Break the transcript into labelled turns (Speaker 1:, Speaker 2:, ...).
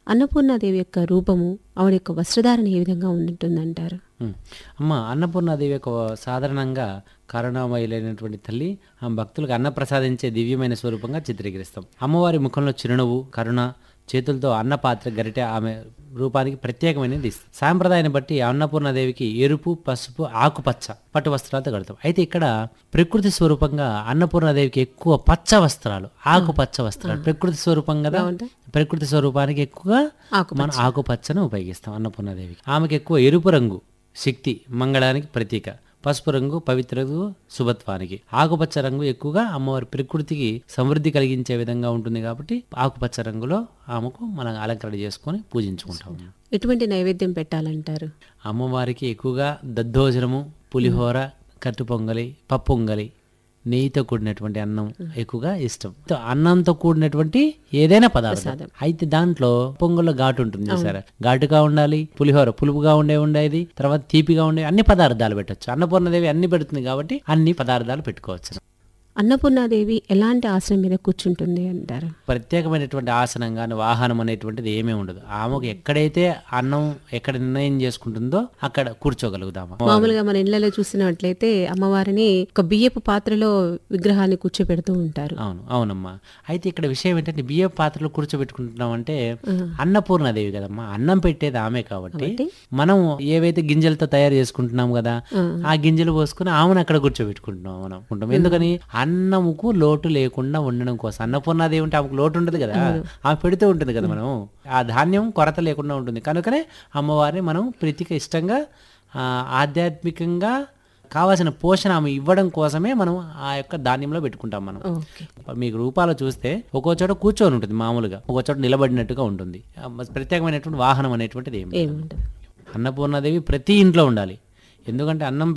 Speaker 1: అన్నపూర్ణాదేవి యొక్క రూపము ఆవిడ యొక్క వస్త్రధారణ ఏ విధంగా ఉంటుందంటారు
Speaker 2: ఉమ్. అమ్మ అన్నపూర్ణాదేవి యొక్క సాధారణంగా కరుణామయులైనటువంటి తల్లి ఆ భక్తులకు అన్న ప్రసాదించే దివ్యమైన స్వరూపంగా చిత్రీకరిస్తాం అమ్మవారి ముఖంలో చిరునవ్వు కరుణ చేతులతో అన్న పాత్ర గరిటె ఆమె రూపానికి ప్రత్యేకమైనది ఇస్తుంది సాంప్రదాయాన్ని బట్టి అన్నపూర్ణాదేవికి ఎరుపు పసుపు ఆకుపచ్చ పట్టు వస్త్రాలతో కడతాం అయితే ఇక్కడ ప్రకృతి స్వరూపంగా అన్నపూర్ణాదేవికి ఎక్కువ పచ్చ వస్త్రాలు ఆకుపచ్చ వస్త్రాలు ప్రకృతి స్వరూపం కదా ప్రకృతి స్వరూపానికి ఎక్కువగా మనం ఆకుపచ్చను ఉపయోగిస్తాం అన్నపూర్ణాదేవికి ఆమెకి ఎక్కువ ఎరుపు రంగు శక్తి మంగళానికి ప్రతీక పసుపు రంగు పవిత్రకు శుభత్వానికి ఆకుపచ్చ రంగు ఎక్కువగా అమ్మవారి ప్రకృతికి సమృద్ధి కలిగించే విధంగా ఉంటుంది కాబట్టి ఆకుపచ్చ రంగులో ఆమెకు మనం అలంకరణ చేసుకొని పూజించుకుంటాం
Speaker 1: ఎటువంటి నైవేద్యం పెట్టాలంటారు
Speaker 2: అమ్మవారికి ఎక్కువగా దద్దోజనము పులిహోర కట్టు పొంగలి పప్పు పొంగలి నెయ్యితో కూడినటువంటి అన్నం ఎక్కువగా ఇష్టం తో అన్నంతో కూడినటువంటి ఏదైనా పదార్థం అయితే దాంట్లో పొంగల్లో ఘాటు ఉంటుంది చూసారా ఘాటుగా ఉండాలి పులిహోర పులుపుగా ఉండే ఉండేది తర్వాత తీపిగా ఉండే అన్ని పదార్థాలు పెట్టొచ్చు అన్నపూర్ణదేవి అన్ని పెడుతుంది కాబట్టి అన్ని పదార్థాలు పెట్టుకోవచ్చు
Speaker 1: అన్నపూర్ణాదేవి ఎలాంటి ఆసనం మీద కూర్చుంటుంది అంటారు
Speaker 2: ప్రత్యేకమైనటువంటి ఆసనం కానీ వాహనం అనేటువంటిది ఏమీ ఉండదు ఆమెకు ఎక్కడైతే అన్నం ఎక్కడ నిర్ణయం చేసుకుంటుందో అక్కడ కూర్చోగలుగుదాం
Speaker 1: మామూలుగా మన ఇళ్లలో చూసినట్లయితే అమ్మవారిని ఒక బియ్యపు పాత్రలో విగ్రహాన్ని కూర్చోబెడుతూ ఉంటారు
Speaker 2: అవును అవునమ్మా అయితే ఇక్కడ విషయం ఏంటంటే బియ్యం పాత్రలో కూర్చోబెట్టుకుంటున్నాం అంటే అన్నపూర్ణదేవి కదమ్మా అన్నం పెట్టేది ఆమె కాబట్టి మనం ఏవైతే గింజలతో తయారు చేసుకుంటున్నాం కదా ఆ గింజలు పోసుకుని ఆమెను అక్కడ కూర్చోబెట్టుకుంటున్నాం మనం అనుకుంటాం ఎందుకని అన్నముకు లోటు లేకుండా ఉండడం కోసం అన్నపూర్ణాదేవి ఉంటే ఆమెకు లోటు ఉండదు కదా ఆమె పెడుతూ ఉంటుంది కదా మనం ఆ ధాన్యం కొరత లేకుండా ఉంటుంది కనుకనే అమ్మవారిని మనం ప్రీతికి ఇష్టంగా ఆ, ఆధ్యాత్మికంగా కావాల్సిన పోషణ ఆమె ఇవ్వడం కోసమే మనం ఆ యొక్క ధాన్యంలో పెట్టుకుంటాం మనం
Speaker 1: ఓకే
Speaker 2: మీకు రూపాలు చూస్తే ఒక్కో చోట కూర్చొని ఉంటుంది మామూలుగా ఒక్కో చోట నిలబడినట్టుగా ఉంటుంది ఆ, ప్రత్యేకమైనటువంటి వాహనం అనేటువంటిది ఏమి
Speaker 1: ఏముండదు
Speaker 2: అన్నపూర్ణాదేవి ప్రతి ఇంట్లో ఉండాలి ఎందుకంటే అన్నం